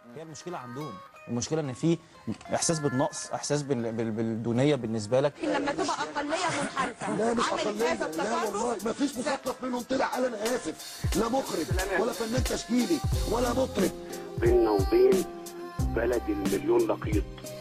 هي المشكله عندهم المشكله ان في احساس بالنقص احساس بال- بال- بالدونيه بالنسبه لك لما تبقى اقليه منحرفه لا مش عملت اقليه هذا لا والله التصرف ما فيش مثقف منهم طلع قال انا اسف لا مخرج ولا فنان تشكيلي ولا مطرب بيننا وبين بلد المليون نقيض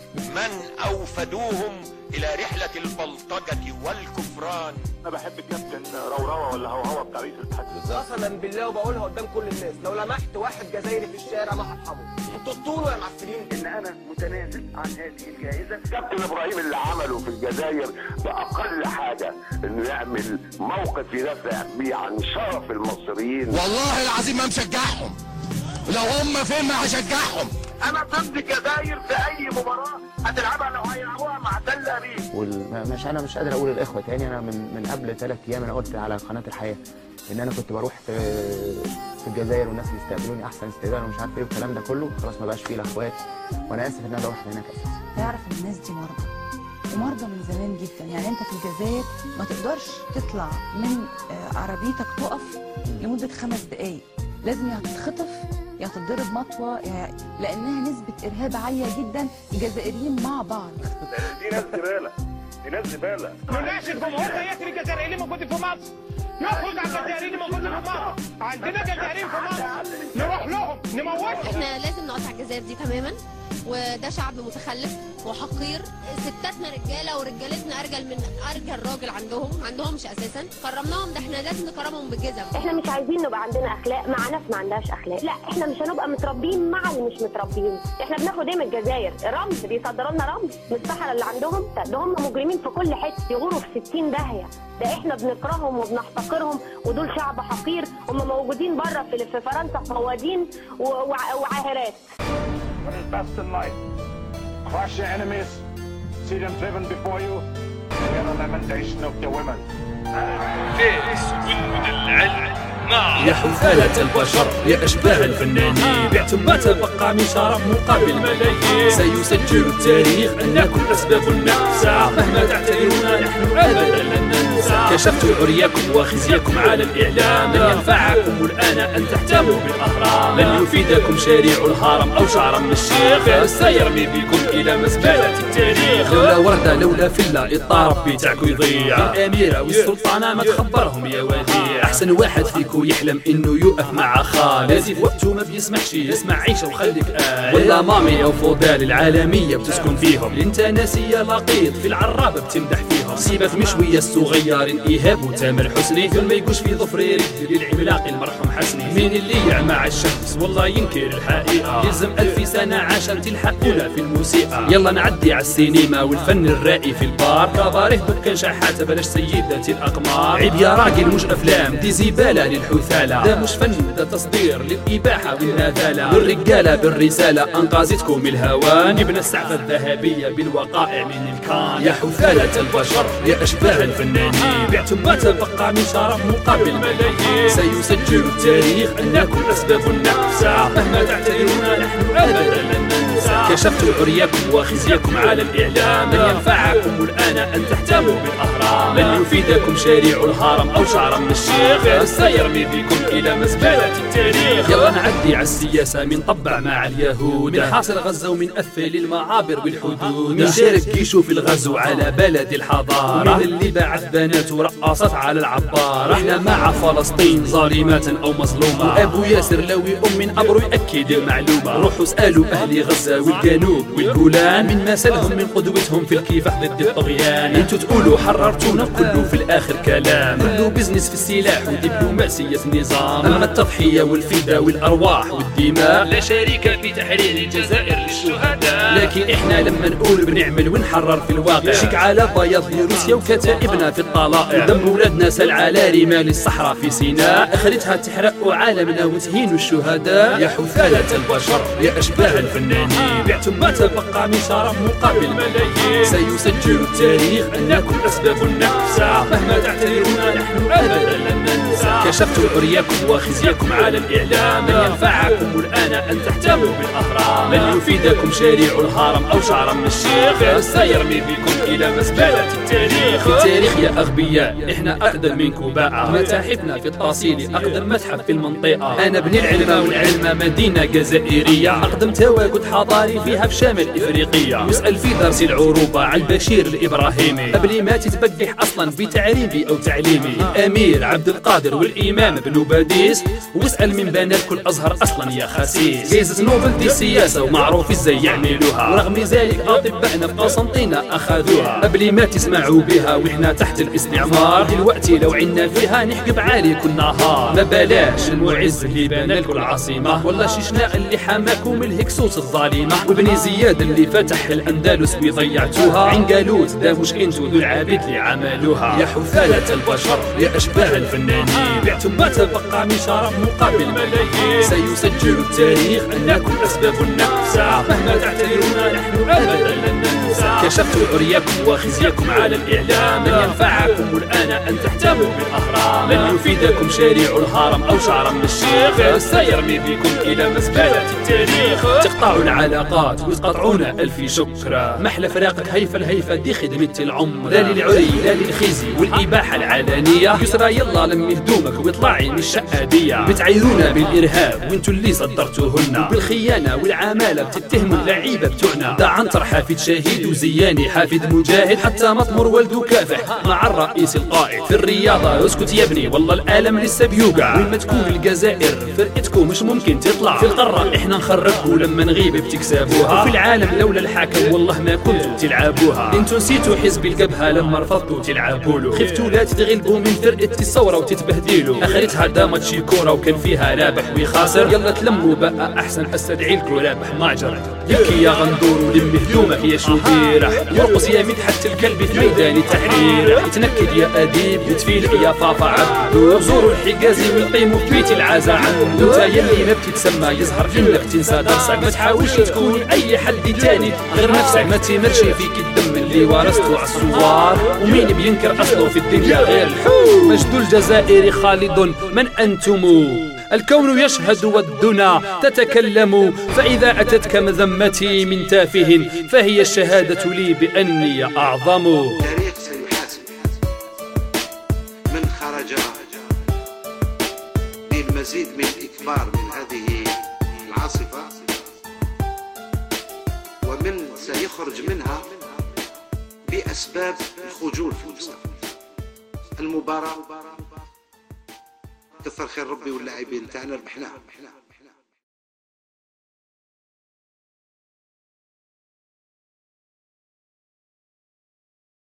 من أوفدوهم إلى رحلة البلطجة والكفران انا بحب الكابتن روروه ولا هوهوه بتاع رئيس الاتحاد قسما بالله وبقولها قدام كل الناس لو لمحت واحد جزائري في الشارع ما هرحمه انتوا الطول يا معفنين ان انا متنازل عن هذه الجائزه كابتن ابراهيم اللي عمله في الجزائر باقل حاجه انه يعمل موقف يدافع بيه عن شرف المصريين والله العظيم ما مشجعهم لو هم فين ما هشجعهم انا ضد الجزائر في اي مباراه هتلعبها لو هيلعبوها مع تل ابيب مش انا مش قادر اقول الاخوه تاني انا من من قبل ثلاث ايام انا قلت على قناه الحياه ان انا كنت بروح في في الجزائر والناس بيستقبلوني احسن استقبال ومش عارف ايه والكلام ده كله خلاص ما بقاش فيه لا اخوات وانا اسف ان انا رحت هناك اساسا يعرف ان الناس دي مرضى ومرضى من زمان جدا يعني انت في الجزائر ما تقدرش تطلع من آه، عربيتك تقف لمده خمس دقائق لازم يا هتتخطف يا هتتضرب مطوه يا لانها نسبه ارهاب عاليه جدا الجزائريين مع بعض دي ناس زباله دي ناس زباله نناشد جمهور هيئه الجزائريين الموجود في مصر يخرج على الجزائريين الموجود في مصر عندنا جزائريين في مصر نروح لهم نموتهم احنا لازم نقطع الجزائر دي تماما وده شعب متخلف وحقير ستاتنا رجاله ورجالتنا ارجل من ارجل راجل عندهم ما عندهمش اساسا كرمناهم ده احنا لازم نكرمهم بالجزم احنا مش عايزين نبقى عندنا اخلاق مع ناس ما عندهاش اخلاق لا احنا مش هنبقى متربيين مع اللي مش متربيين احنا بناخد ايه من الجزائر رمل بيصدروا لنا رمل من الصحراء اللي عندهم ده- ده هم مجرمين في كل حته يغوروا في 60 داهيه ده احنا بنكرههم وبنحتقرهم ودول شعب حقير هم موجودين بره في في فرنسا فوادين و- وع- وعاهرات What is best in life? Crush your enemies, see them driven before you, hear the lamentation of the women. يا حثالة البشر يا أشباه الفنانين بعتم ما تبقى من شرف مقابل ملايين سيسجل التاريخ أنكم أسباب النكسة مهما تعتذرون نحن أبدا لن ننسى كشفت عرياكم وخزيكم على الإعلام لن ينفعكم الآن أن تحتموا بالأهرام لن يفيدكم شارع الهرم أو شعر من الشيخ سيرمي بكم إلى مزبلة التاريخ لولا وردة لولا فلة اضطرب بتاعكو يضيع الأميرة والسلطانة ما تخبرهم يا وديع أحسن واحد فيكو يحلم إنه يقف مع خالد لازم وقته ما بيسمحش يسمع عيشة وخليك آل ولا مامي أو فضال العالمية بتسكن فيهم انت ناسية لقيط في العرابة بتمدح فيهم سيبك مشوية الصغيرين إيهاب وتامر حسني دول ما يقوش في ظفري رجل العملاق المرحوم حسني مين اللي يعمى على الشمس والله ينكر الحقيقة يلزم ألف سنة عشان تلحقونا في الموسيقى يلا نعدي على السينما والفن الرائي في البار كباريه دكان شحاتة بلاش سيدة الأقمار عيب يا راجل مش أفلام دي زبالة للحثالة ده مش فن ده تصدير للإباحة والنذالة والرجالة بالرسالة أنقذتكم الهوان جبنا السعفة الذهبية بالوقائع من الكان يا حثالة البشر يا أشباه الفنانين بعتم ما تبقى من شرف مقابل ملايين سيسجل التاريخ أنكم أسباب النكسة مهما تعتذرون نحن أبدا لن ننسى كشفت عرياكم وخزيكم على الإعلام لن ينفعكم الآن أن تحتموا بالأهرام لن يفيدكم شارع الهرم أو شعر من الشيخ سيرمي بكم إلى مزبلة التاريخ يلا نعدي على السياسة من طبع مع اليهود من حاصر غزة ومن أثل المعابر والحدود من شارك جيشه في الغزو على بلد الحضارة ومن اللي بعث بنات ورقصت على العبارة احنا مع فلسطين ظالمة أو مظلومة وأبو ياسر لوي أم من أبرو يأكد المعلومة روحوا اسألوا أهل غزة والجنوب والجولان من مثلهم من قدوتهم في الكفاح ضد الطغيان انتوا تقولوا حررتونا كله في الآخر كلام كله بزنس في السلاح ودبلوماسية نظام أما التضحية والفداء والأرواح والدماء لا شريك في تحرير الجزائر للشهداء لكن احنا لما نقول بنعمل ونحرر في الواقع شيك على بياض لروسيا وكتائبنا في الطلائع دم ولادنا سال على رمال الصحراء في سيناء اخرتها تحرق عالمنا وتهين الشهداء يا حثالة البشر يا اشباه الفنانين بعتم ما تبقى من شرف مقابل ملايين سيسجل التاريخ أنكم أسباب النفسة مهما تعتذرون نحن أبدا لن ننسى كشفت عريكم وخزيكم على الإعلام من ينفعكم الآن أن تهتموا بالأهرام من يفيدكم شارع الهرم أو شعرا من الشيخ سيرمي بكم إلى مزبلة التاريخ في التاريخ يا أغبياء إحنا أقدم منكم باء متاحفنا في التاصيل أقدم متحف في المنطقة أنا ابن العلم والعلم مدينة جزائرية أقدم تواجد حضاري فيها في شمال إفريقيا يسأل في درس العروبة عن البشير الإبراهيمي قبل ما تتبجح أصلا بتعريبي أو تعليمي الأمير عبد القادر والإمام ابن باديس واسأل من بنى الكل أزهر أصلا يا خسيس جايزة نوبل دي السياسة ومعروف ازاي يعملوها ورغم ذلك أطبائنا في قسنطينة أخذوها قبل ما تسمعوا بها وإحنا تحت الاستعمار دلوقتي لو عنا فيها نحجب عالي كل نهار ما بلاش المعز اللي بنى لكم العاصمة ولا شيشناء اللي حماكم الهكسوس الظالمة وابن زياد اللي فتح الأندلس وضيعتوها عنقالوت ده مش انتو ذو العابد اللي عملوها يا حفالة البشر يا أشباه الفنانين بعتم ما تبقى من شرف مقابل ملايين سيسجل التاريخ أنكم أسباب النفسة مهما تعتذرون نحن أبدا لن ننسى كشفت عريكم وخزيكم على الإعلام من ينفعكم الآن أن تهتموا بالأهرام من يفيدكم شارع الهرم أو شعرا من الشيخ سيرمي بكم إلى مزبلة التاريخ تقطعوا العلاقات وتقطعون ألف شكرا محلى فراقك هيفا الهيفا دي خدمة العمر لا للعري لا للخزي والإباحة العلانية يسرى يلا لمي هدومك واطلعي من الشقة دي بتعيرونا بالإرهاب وانتو اللي صدرتوهن وبالخيانة والعمالة بتتهموا اللعيبة بتوعنا دا عنتر حافظ شهيد وزياني حافظ مجاهد حتى مطمر والده كافح مع الرئيس القائد في الرياضة اسكت يا ابني والله العالم لسه بيوقع وين ما تكون الجزائر فرقتكم مش ممكن تطلع في القارة احنا نخربكم لما نغيب بتكسبوها وفي العالم لولا الحاكم والله ما كنتوا تلعبوها انتوا نسيتوا حزب الجبهة لما رفضتوا تلعبوا له خفتوا لا تتغلبوا من فرقة الثورة وتتبهدلوا اخرتها دامت شي كورة وكان فيها رابح وخاسر يلا تلموا بقى احسن استدعي لكم رابح معجر يبكي يا غندور ولم هدومك يا شوبيرح يرقص يا مدحت الكلب في ميدان التحرير يتنكد يا اديب يتفيلق يا فافا عبدو زوروا الحجازي ويقيموا في بيت العزا عنده انت يلي ما بتتسمى يظهر انك تنسى درسك ما تحاولش تكون اي حد تاني غير نفسك ما تمرش فيك الدم اللي ورثته عالثوار ومين بينكر اصله في الدنيا غير الحور مجد الجزائر خالد من انتم الكون يشهد والدنا تتكلم فإذا أتتك مذمتي من تافه فهي الشهادة لي بأني أعظم التاريخ سيحاسب من خرج بالمزيد من الإكبار من هذه العاصفة ومن سيخرج منها بأسباب الخجول في المستقبل المباراة كثر خير ربي واللاعبين تاعنا ربحناها